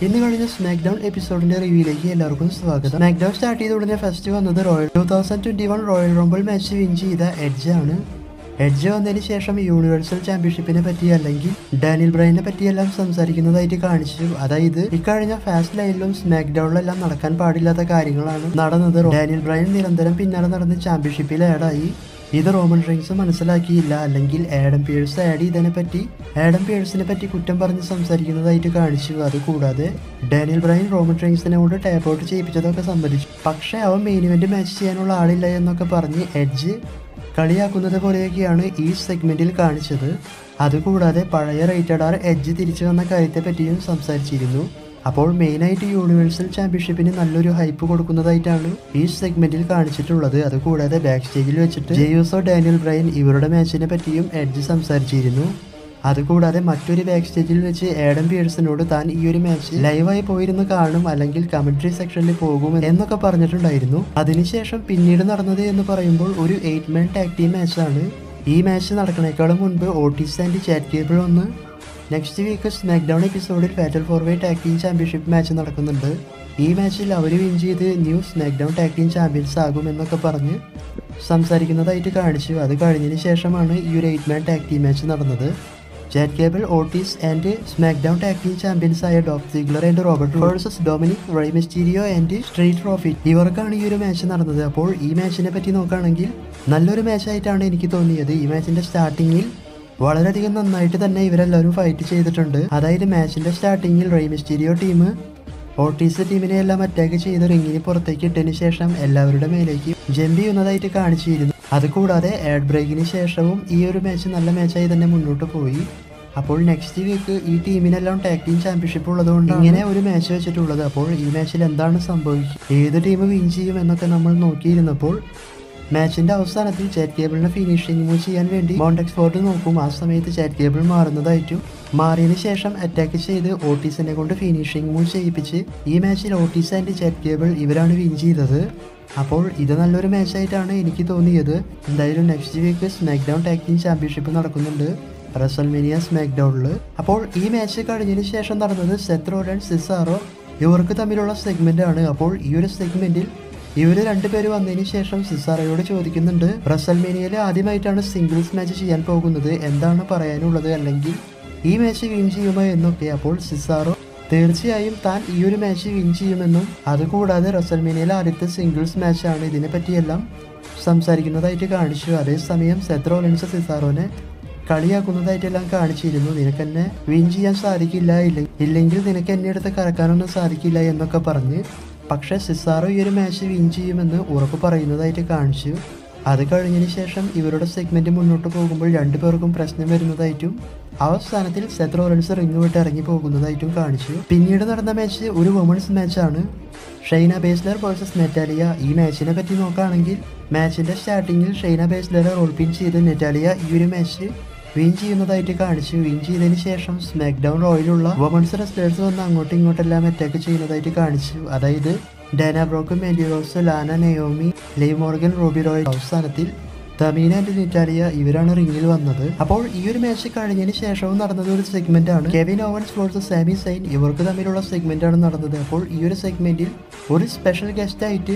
ഇന്ന് കഴിഞ്ഞ smack down എപ്പിസോഡിന്റെ റിവ്യൂയിലേക്ക് എല്ലാവർക്കും സ്വാഗതം സ്മാക്ക് ഡൗൺ സ്റ്റാർട്ട് ചെയ്ത ഉടനെ ഫസ്റ്റ് വന്നത് royal two thousand twenty one royal rumble match win ചെയ്ത എഡ്ജ് ആണ് എഡ്ജ് വന്നതിന് ശേഷം യൂണിവേഴ്സൽ ചാമ്പ്യൻഷിപ്പിനെ പറ്റി അല്ലെങ്കിൽ ഡാനിയൽ ബ്രൈനെ പറ്റിയെല്ലാം സംസാരിക്കുന്നതായിട്ട് കാണിച്ചു അതായത് ഇക്കഴിഞ്ഞ ഫാസ്റ്റ് ലൈനിലും സ്മാക്ക് ഡൗണിലെല്ലാം നടക്കാൻ പാടില്ലാത്ത കാര്യങ്ങളാണ് നടന്നത് ഡാനിയൽ ബ്രൈൻ നിരന്തരം പിന്നാലെ നടന്ന് ചാമ്പ്യൻഷിപ്പിൽ ആഡായി ഇത് റോമൻ റീൻസ് മനസ്സിലാക്കിയില്ല അല്ലെങ്കിൽ ആഡം പിയേഴ്സ് ആഡ് ചെയ്തതിനെ പറ്റി ആഡം പിയേഴ്സിനെ പറ്റി കുറ്റം പറഞ്ഞ് സംസാരിക്കുന്നതായിട്ട് കാണിച്ചു അതുകൂടാതെ ഡാനിയൽ ബ്രൈൻ റോമൻ റീൻസിനെ കൊണ്ട് ടാപ്പ് ഔട്ട് ചെയ്യിപ്പിച്ചതൊക്കെ സംബന്ധിച്ചു പക്ഷേ അവൻ മെയിൻ ഇവന്റ് മാച്ച് ചെയ്യാനുള്ള ആളില്ല എന്നൊക്കെ പറഞ്ഞ് എഡ്ജ് കളിയാക്കുന്നത് പോലെയൊക്കെയാണ് ഈ സെഗ്മെന്റിൽ കാണിച്ചത് അതുകൂടാതെ പഴയ റേറ്റഡ് ആർ എഡ്ജ് തിരിച്ചു വന്ന കാര്യത്തെ പറ്റിയും സംസാരിച്ചിരുന്നു അപ്പോൾ മെയിനായിട്ട് യൂണിവേഴ്സൽ ചാമ്പ്യൻഷിപ്പിന് നല്ലൊരു ഹൈപ്പ് കൊടുക്കുന്നതായിട്ടാണ് ഈ സെഗ്മെന്റിൽ കാണിച്ചിട്ടുള്ളത് അതുകൂടാതെ ബാക്ക് സ്റ്റേജിൽ വെച്ചിട്ട് ജെയ്യൂസോ ഡാനിയൽ ബ്രൈൻ ഇവരുടെ മാച്ചിനെ പറ്റിയും എഡ്ജ് സംസാരിച്ചിരുന്നു അതുകൂടാതെ മറ്റൊരു ബാക്ക് സ്റ്റേജിൽ വെച്ച് ആഡം പിയേഴ്സിനോട് താൻ ഈ ഒരു മാച്ച് ലൈവായി പോയിരുന്ന് കാണും അല്ലെങ്കിൽ കമന്ററി സെക്ഷനിൽ പോകും എന്നൊക്കെ പറഞ്ഞിട്ടുണ്ടായിരുന്നു അതിനുശേഷം പിന്നീട് നടന്നത് എന്ന് പറയുമ്പോൾ ഒരു എയ്റ്റ് മാൻ ടാഗ് ടീം മാച്ചാണ് ഈ മാച്ച് നടക്കണേക്കാളും മുൻപ് ഓട്ടീസ് ആൻഡ് ചാറ്റ് കേബിൾ ഒന്ന് നെക്സ്റ്റ് വീക്ക് സ്മാക്ക് ഡൗൺ എപ്പിസോഡിൽ fatal four way tag team championship match നടക്കുന്നുണ്ട് ഈ മാച്ചിൽ അവർ വിൻ ചെയ്ത് new SmackDown tag team champions ആകും എന്നൊക്കെ പറഞ്ഞ് സംസാരിക്കുന്നതായിട്ട് കാണിച്ചു അത് കഴിഞ്ഞതിന് ശേഷമാണ് ഈ ഒരു eight man tag team match നടന്നത് Chad Gable Otis and SmackDown tag team champions ആയ ഡോക് Ziggler and Robert versus Dominik Rey Mysterio and Street Profits ഇവർക്കാണ് ഈ ഒരു മാച്ച് നടന്നത് അപ്പോൾ ഈ മാച്ചിനെ പറ്റി നോക്കുകയാണെങ്കിൽ നല്ലൊരു മാച്ചായിട്ടാണ് എനിക്ക് തോന്നിയത് ഈ മാച്ചിന്റെ സ്റ്റാർട്ടിങ്ങിൽ വളരെയധികം നന്നായിട്ട് തന്നെ ഇവരെല്ലാവരും ഫൈറ്റ് ചെയ്തിട്ടുണ്ട് അതായത് മാച്ചിന്റെ സ്റ്റാർട്ടിങ്ങിൽ റൈമിസ്റ്റീരിയോ ടീം ഓട്ടീസ് ടീമിനെ എല്ലാം അറ്റാക്ക് ചെയ്ത് റിങ്ങിന് പുറത്തേക്ക് ഇട്ടതിന് ശേഷം എല്ലാവരുടെ മേലേക്ക് ജമ്പ് ചെയ്യുന്നതായിട്ട് കാണിച്ചിരുന്നു അതുകൂടാതെ ആഡ് ബ്രേക്കിന് ശേഷവും ഈ ഒരു മാച്ച് നല്ല മാച്ചായി തന്നെ മുന്നോട്ട് പോയി അപ്പോൾ നെക്സ്റ്റ് വീക്ക് ഈ ടീമിനെല്ലാം ടാഗ് ടീം ചാമ്പ്യൻഷിപ്പ് ഉള്ളതുകൊണ്ട് ഇങ്ങനെ ഒരു മാച്ച് വെച്ചിട്ടുള്ളത് അപ്പോൾ ഈ മാച്ചിൽ എന്താണ് സംഭവിക്കുക ഏത് ടീം വിൻ ചെയ്യും എന്നൊക്കെ നമ്മൾ നോക്കിയിരുന്നപ്പോൾ മാച്ചിന്റെ അവസാനത്തിൽ ചാറ്റ് കേബിളിനെ ഫിനിഷിംഗ് മൂവ് ചെയ്യാൻ വേണ്ടി മൗണ്ട് എക്സ്പോർട്ട് നോക്കും ആ സമയത്ത് ചാറ്റ് കേബിൾ മാറുന്നതായിട്ടും മാറിയതിനു ശേഷം അറ്റാക്ക് ചെയ്ത് ഓട്ടീസിനെ കൊണ്ട് ഫിനിഷിംഗ് മൂവ് ചെയ്യിപ്പിച്ച് ഈ മാച്ചിൽ ഓട്ടീസ് ആൻഡ് ചാറ്റ് കേബിൾ ഇവരാണ് വിൻ ചെയ്തത് അപ്പോൾ ഇത് നല്ലൊരു മാച്ചായിട്ടാണ് എനിക്ക് തോന്നിയത് എന്തായാലും next week SmackDown tag team championship നടക്കുന്നുണ്ട് റസൽമേനിയ സ്മാക്ക് ഡൗണിൽ അപ്പോൾ ഈ മാച്ച് കഴിഞ്ഞതിന് ശേഷം നടന്നത് സെത്രോ ആൻഡ് സിസാറോ ഇവർക്ക് തമ്മിലുള്ള സെഗ്മെന്റ് ആണ് അപ്പോൾ ഈ ഒരു സെഗ്മെന്റിൽ ഇവര് രണ്ടുപേര് വന്നതിന് ശേഷം സിസാറയോട് ചോദിക്കുന്നുണ്ട് റസൽമേനിയയിൽ ആദ്യമായിട്ടാണ് സിംഗിൾസ് മാച്ച് ചെയ്യാൻ പോകുന്നത് എന്താണ് പറയാനുള്ളത് അല്ലെങ്കിൽ ഈ മാച്ച് വിൻ ചെയ്യുമോ എന്നൊക്കെ അപ്പോൾ സിസാറോ തീർച്ചയായും താൻ ഈ ഒരു മാച്ച് വിൻ ചെയ്യുമെന്നും അതുകൂടാതെ റസൽമേനിയയിലെ ആദ്യത്തെ സിംഗിൾസ് മാച്ചാണ് ഇതിനെ പറ്റിയെല്ലാം സംസാരിക്കുന്നതായിട്ട് കാണിച്ചു അതേസമയം സെത്രോലൻസ് സിസാറോനെ കളിയാക്കുന്നതായിട്ടെല്ലാം കാണിച്ചിരുന്നു നിനക്ക് എന്നെ വിൻ ചെയ്യാൻ സാധിക്കില്ല ഇല്ല ഇല്ലെങ്കിൽ നിനക്ക് എന്നെ അടുത്ത് കറക്കാനൊന്നും സാധിക്കില്ല എന്നൊക്കെ പറഞ്ഞ് പക്ഷേ സിസാറോ ഈ ഒരു മാച്ച് വിൻ ചെയ്യുമെന്ന് ഉറപ്പ് പറയുന്നതായിട്ട് കാണിച്ചു അത് കഴിഞ്ഞതിന് ശേഷം ഇവരുടെ സെഗ്മെന്റ് മുന്നോട്ട് പോകുമ്പോൾ രണ്ടുപേർക്കും പ്രശ്നം വരുന്നതായിട്ടും അവസാനത്തിൽ സെത്ത് റോളൻസ് റിങ് വിട്ട് ഇറങ്ങി പോകുന്നതായിട്ടും കാണിച്ചു പിന്നീട് നടന്ന മാച്ച് ഒരു വുമൺസ് മാച്ചാണ് ഷൈന ബേസ്ലർ വേഴ്സസ് നെറ്റാലിയ ഈ മാച്ചിനെ പറ്റി നോക്കുകയാണെങ്കിൽ മാച്ചിന്റെ സ്റ്റാർട്ടിങ്ങിൽ ഷൈന ബേസ്ലറെ റോൾ പിൻ ചെയ്ത് നെറ്റാലിയ ഈ ഒരു മാച്ച് വിൻ ചെയ്യുന്നതായിട്ട് കാണിച്ചു വിൻ ചെയ്തതിന് ശേഷം സ്മാക്ക് ഡൗൺ റോയിലുള്ള വുമൺസ് റെസ്ലേഴ്സ് വന്ന് അങ്ങോട്ടും ഇങ്ങോട്ടെല്ലാം അറ്റാക്ക് ചെയ്യുന്നതായിട്ട് കാണിച്ചു അതായത് Dana Brooke Mandy Rose Lana Naomi Liv Morgan Ruby Riott അവസാനത്തിൽ തമീന ആൻഡ് നിറ്റാലിയ ഇവരാണ് റിംഗിൽ വന്നത് അപ്പോൾ ഈ ഒരു മാച്ച് കഴിഞ്ഞതിന് ശേഷവും നടന്നത് ഒരു സെഗ്മെന്റ് ആണ് Kevin Owens versus Sami Zayn ഇവർക്ക് തമ്മിലുള്ള സെഗ്മെന്റ് ആണ് നടന്നത് അപ്പോൾ ഈ ഒരു സെഗ്മെന്റിൽ ഒരു സ്പെഷ്യൽ ഗസ്റ്റ് ആയിട്ട്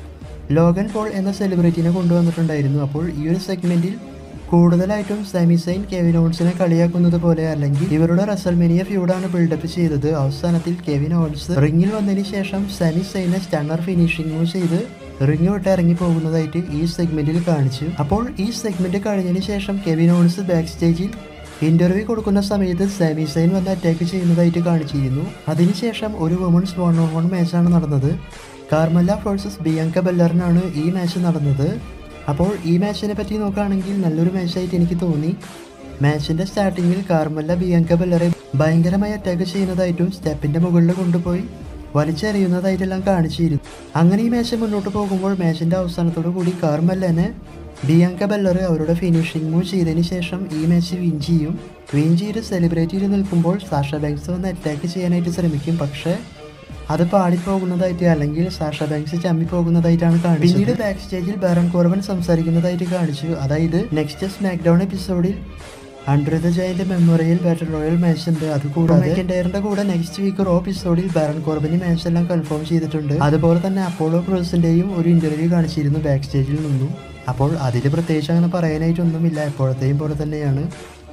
ലോഗൻ പോൾ എന്ന സെലിബ്രിറ്റിനെ കൊണ്ടുവന്നിട്ടുണ്ടായിരുന്നു അപ്പോൾ ഈ ഒരു സെഗ്മെന്റിൽ കൂടുതലായിട്ടും സാമി സൈൻ കെവിൻ ഓൺസിനെ കളിയാക്കുന്നത് പോലെ അല്ലെങ്കിൽ ഇവരുടെ റസൽമേനിയ ഫ്യൂഡാണ് ബിൽഡപ്പ് ചെയ്തത് അവസാനത്തിൽ കെവിൻ ഓൺസ് റിങ്ങിൽ വന്നതിന് ശേഷം സാമി സൈനെ സ്റ്റണ്ണർ ഫിനിഷിംഗ് മൂവ് ചെയ്ത് റിങ് വിട്ട് ഇറങ്ങി പോകുന്നതായിട്ട് ഈ സെഗ്മെന്റിൽ കാണിച്ചു അപ്പോൾ ഈ സെഗ്മെന്റ് കഴിഞ്ഞതിന് ശേഷം കെവിൻ ഓൺസ് ബാക്ക് സ്റ്റേജിൽ ഇന്റർവ്യൂ കൊടുക്കുന്ന സമയത്ത് സാമി സൈൻ വന്ന് അറ്റാക്ക് ചെയ്യുന്നതായിട്ട് കാണിച്ചിരുന്നു അതിനുശേഷം ഒരു വുമൺസ് വൺ ഓൺ വൺ മാച്ചാണ് നടന്നത് കാർമല്ല വേഴ്സസ് ബിയങ്ക ബെല്ലറിനാണ് ഈ മാച്ച് നടന്നത് അപ്പോൾ ഈ മാച്ചിനെ പറ്റി നോക്കുകയാണെങ്കിൽ നല്ലൊരു മാച്ചായിട്ട് എനിക്ക് തോന്നി മാച്ചിന്റെ സ്റ്റാർട്ടിങ്ങിൽ കാർമല്ല ബിയങ്ക ബെല്ലറെ ഭയങ്കരമായി അറ്റാക്ക് ചെയ്യുന്നതായിട്ടും സ്റ്റെപ്പിന്റെ മുകളിൽ കൊണ്ടുപോയി വലിച്ചെറിയുന്നതായിട്ടെല്ലാം കാണിച്ചിരുന്നു അങ്ങനെ ഈ മാച്ച് മുന്നോട്ട് പോകുമ്പോൾ മാച്ചിന്റെ അവസാനത്തോടു കൂടി കാർമല്ലനെ ബിയങ്ക ബെല്ലർ അവരുടെ ഫിനിഷിംഗ് മൂവ് ചെയ്തതിന് ശേഷം ഈ മാച്ച് വിൻ ചെയ്യും വിൻ ചെയ്ത് സെലിബ്രേറ്റ് ചെയ്ത് നിൽക്കുമ്പോൾ സാഷ ബാങ്ക്സ് വന്ന് അറ്റാക്ക് ചെയ്യാനായിട്ട് ശ്രമിക്കും പക്ഷേ അത് പാടിപ്പോകുന്നതായിട്ട് അല്ലെങ്കിൽ സാഷ ബാങ്ക്സ് ചമ്മി പോകുന്നതായിട്ടാണ് കാണിച്ചത് പിന്നീട് ബാക്ക് സ്റ്റേജിൽ ബാരൺ കോർബൻ സംസാരിക്കുന്നതായിട്ട് കാണിച്ചു അതായത് നെക്സ്റ്റ് സ്മാക്ക് ഡൗൺ എപ്പിസോഡിൽ under the giant memorial battle royal match ഉണ്ട് അത് കൂടാതെ മെക്കിൻഡയറിന്റെ കൂടെ നെക്സ്റ്റ് വീക്ക് റോ എപ്പിസോഡിൽ ബാരൺ കോർബനി മാച്ച് എല്ലാം കൺഫേം ചെയ്തിട്ടുണ്ട് അതുപോലെ തന്നെ അപ്പോളോ ക്രൂസിന്റെയും ഒരു ഇന്റർവ്യൂ കാണിച്ചിരുന്നു ബാക്ക് സ്റ്റേജിൽ നിന്നും അപ്പോൾ അതിൽ പ്രത്യേകിച്ച് അങ്ങനെ പറയാനായിട്ടൊന്നുമില്ല എപ്പോഴത്തെയും പോലെ തന്നെയാണ്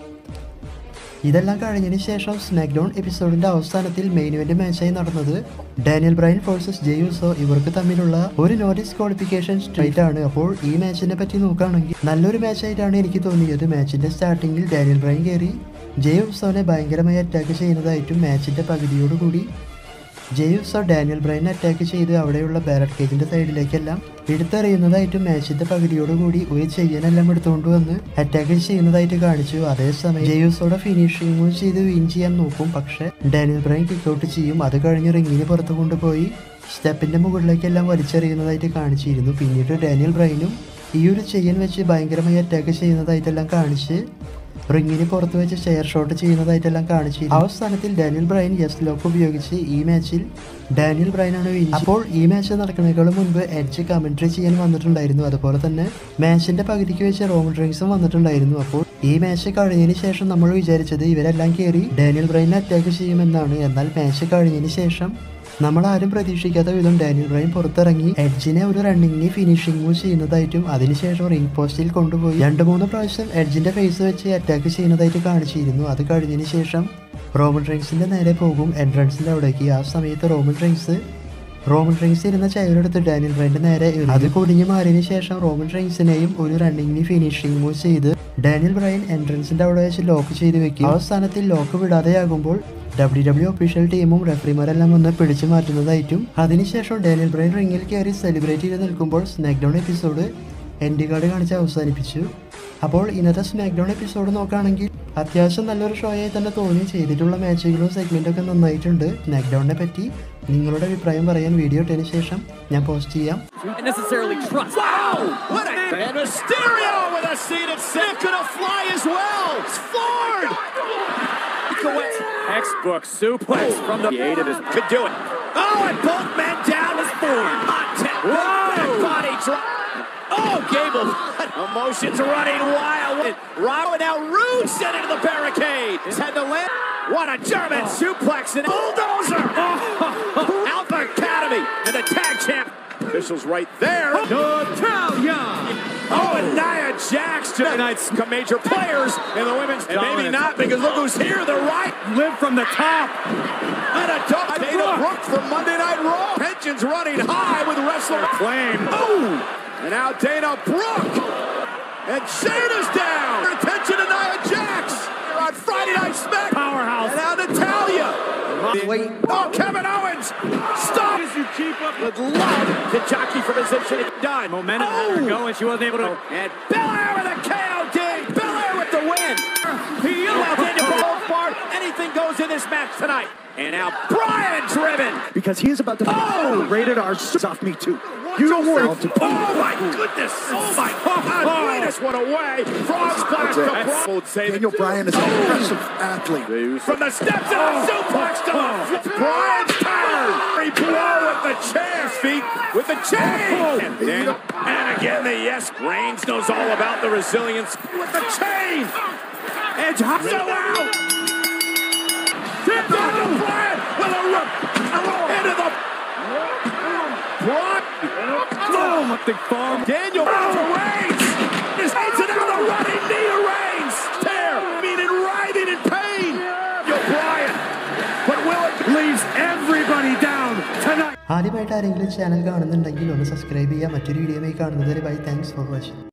ഇതെല്ലാം കഴിഞ്ഞതിന് ശേഷം സ്നാക്ക് ഡൗൺ എപ്പിസോഡിന്റെ അവസാനത്തിൽ മെയിൻ ഇവന്റ് മാച്ചായി നടന്നത് ഡാനിയൽ ബ്രൈൻ ഫോഴ്സസ് ജെയ്യൂസോ ഇവർക്ക് തമ്മിലുള്ള ഒരു നോട്ടീസ് ക്വാളിഫിക്കേഷൻ സ്ട്രൈറ്റ് ആണ് അപ്പോൾ ഈ മാച്ചിനെ പറ്റി നോക്കുകയാണെങ്കിൽ നല്ലൊരു മാച്ചായിട്ടാണ് എനിക്ക് തോന്നിയത് മാച്ചിന്റെ സ്റ്റാർട്ടിങ്ങിൽ ഡാനിയൽ ബ്രൈൻ കയറി ജെയ്യൂസോനെ ഭയങ്കരമായി അറ്റാക്ക് ചെയ്യുന്നതായിട്ടും മാച്ചിന്റെ പകുതിയോടുകൂടി ജെയ്യൂസോ ഡാനിയൽ ബ്രൈനെ അറ്റാക്ക് ചെയ്ത് അവിടെയുള്ള ബാരറ്റ് കേജിന്റെ സൈഡിലേക്കെല്ലാം എടുത്തെറിയുന്നതായിട്ടും മാച്ചിന്റെ പകുതിയോടുകൂടി ഒരു ചെയ്യനെല്ലാം എടുത്തുകൊണ്ട് വന്ന് അറ്റാക്ക് ചെയ്യുന്നതായിട്ട് കാണിച്ചു അതേസമയം ജെയ്യൂസോടെ ഫിനിഷിങ്ങും ചെയ്ത് വിൻ ചെയ്യാൻ നോക്കും പക്ഷെ ഡാനിയൽ ബ്രൈൻ കിക്കൗട്ട് ചെയ്യും അത് കഴിഞ്ഞ് റിങ്ങിന് പുറത്ത് കൊണ്ടുപോയി സ്റ്റെപ്പിന്റെ മുകളിലേക്കെല്ലാം വലിച്ചെറിയുന്നതായിട്ട് കാണിച്ചിരുന്നു പിന്നീട് ഡാനിയൽ ബ്രൈനും ഈ ഒരു ചെയ്യൻ വെച്ച് ഭയങ്കരമായി അറ്റാക്ക് ചെയ്യുന്നതായിട്ടെല്ലാം കാണിച്ച് റിങ്ങിന് പുറത്ത് വെച്ച് ചെയർ ഷോട്ട് ചെയ്യുന്നതായിട്ടെല്ലാം കാണിച്ചു അവസാനത്തിൽ ഡാനിയൽ ബ്രൈൻ യെസ് ലോക്ക് ഉപയോഗിച്ച് ഈ മാച്ചിൽ ഡാനിയൽ ബ്രൈനാണ് വിൻ അപ്പോൾ ഈ മാച്ച് നടക്കുന്നതിനേക്കാളും മുൻപ് എഡ്ജ് കമന്ററി ചെയ്യാൻ വന്നിട്ടുണ്ടായിരുന്നു അതുപോലെ തന്നെ മാച്ചിന്റെ പകുതിക്ക് വെച്ച് റോമൻ ഡ്രിങ്ക്സും വന്നിട്ടുണ്ടായിരുന്നു അപ്പോൾ ഈ മാച്ച് കഴിഞ്ഞതിന് ശേഷം നമ്മൾ വിചാരിച്ചത് ഇവരെല്ലാം കയറി ഡാനിയൽ ബ്രൈനെ അറ്റാക്ക് ചെയ്യുമെന്നാണ് എന്നാൽ മാച്ച് കഴിഞ്ഞതിന് ശേഷം നമ്മൾ ആരും പ്രതീക്ഷിക്കാത്ത വിധം ഡാനിയൽ ബ്രൈൻ പുറത്തിറങ്ങി എഡ്ജിനെ ഒരു റണ്ണിങ്ങിന് ഫിനിഷിംഗ് മൂവ് ചെയ്യുന്നതായിട്ടും അതിനുശേഷം റിംഗ് പോസ്റ്റിൽ കൊണ്ടുപോയി രണ്ട് മൂന്ന് പ്രാവശ്യം എഡ്ജിന്റെ ഫേസ് വെച്ച് അറ്റാക്ക് ചെയ്യുന്നതായിട്ട് കാണിച്ചിരുന്നു അത് കഴിഞ്ഞതിന് ശേഷം റോമൻ റിങ്സിന്റെ നേരെ പോകും എൻട്രൻസിന്റെ അവിടേക്ക് ആ സമയത്ത് റോമൻ റിങ്സ് റോമൻ റിങ്സ് ഇരുന്ന ചെയറെടുത്ത് ഡാനിയൽ ബ്രൈന്റെ നേരെ എറിഞ്ഞു. അത് കുടിഞ്ഞു മാറിയതിനു ശേഷം റോമൻ റിങ്സിനെയും ഒരു റണ്ണിങ്ങിന് ഫിനിഷിംഗ് മൂവ് ചെയ്ത് ഡാനിയൽ ബ്രൈൻ എൻട്രൻസിന്റെ അവിടെ വെച്ച് ലോക്ക് ചെയ്ത് വെക്കും അവസാനത്തിൽ ലോക്ക് വിടാതെയാകുമ്പോൾ ഡബ്ല്യു ഡബ്ല്യു ഒഫീഷ്യൽ ടീമും റെഫറിമാരെല്ലാം വന്ന് പിടിച്ചു മാറ്റുന്നതായിട്ടും അതിനുശേഷം ഡാനിയൽ ബ്രൈൻ റിങ്ങിൽ കയറി സെലിബ്രേറ്റ് ചെയ്ത് നിൽക്കുമ്പോൾ smack down episode end card കാണിച്ച് അവസാനിപ്പിച്ചു അപ്പോൾ ഇന്നത്തെ സ്മാക്ക് ഡൗൺ എപ്പിസോഡ് നോക്കുകയാണെങ്കിൽ അത്യാവശ്യം നല്ലൊരു ഷോ ആയി തന്നെ തോന്നി ചെയ്തിട്ടുള്ള മാച്ചുകളും സെഗ്മെന്റും ഒക്കെ നന്നായിട്ടുണ്ട് സ്നാക്ക് ഡൗണിനെ പറ്റി നിങ്ങളുടെ അഭിപ്രായം പറയാൻ വീഡിയോ ഇട്ടതിന് ശേഷം ഞാൻ പോസ്റ്റ് ചെയ്യാം necessarily trust. Wow! What a and Mysterio with a seated six gonna fly as well. It's Ford. Textbook suplex from the eight of his. Could do it. Oh, and both men down as Ford. Whoa! Body drop. Oh, Gable. Emotions running wild. Robin now Rude sent into the barricade. He's had to land. What a German suplex and bulldozer. Alpha Academy and the tag champ. Officials right there. Natalia! Oh, and Nia Jax tonight's major players in the women's. And maybe Dominant. not because look who's here. The right Live from the top. and a top. Dana Brooke from Monday Night Raw. Tensions running high with wrestler. Flame. Oh, and now Dana Brooke. And Shayna's down. Attention to Nia Jax. Here on Friday Night Smack. Powerhouse. And now Natalia. Wait. Oh, Kevin Owens. Stop. As you keep up Would love to jockey for position. Done. momentum Oh. had her going, she wasn't able to. And Belair with a KOD. Belair with the win. He walked into both part. Anything goes in this match tonight. And now Brian driven. because he is about to Oh! rated R off me too. You don't worry. Oh my goodness. Oh my God. Greatest one away. Frog splash to Braun. Would say Daniel Bryan is an impressive athlete. From the steps of the suplex to the Brian's turn. He blow with the chair. Feet with the chain. And, then, and again the yes. Reigns knows all about the resilience with the chain. Edge hot. So out. Tip down to Brian with a rip. Into the Braun. Oh, what the farm. Daniel to Reigns. His hands and now the running knee to Reigns. Tear, meaning writhing in pain. Yo, Brian. But will it Leaves everybody down tonight. ആദ്യമായിട്ട് ആരെങ്കിലും channel കാണുന്നുണ്ടെങ്കിൽ ഒന്ന് subscribe ചെയ്യുക മറ്റൊരു വീഡിയോയിൽ കാണുന്നതുവരെ bye thanks for watching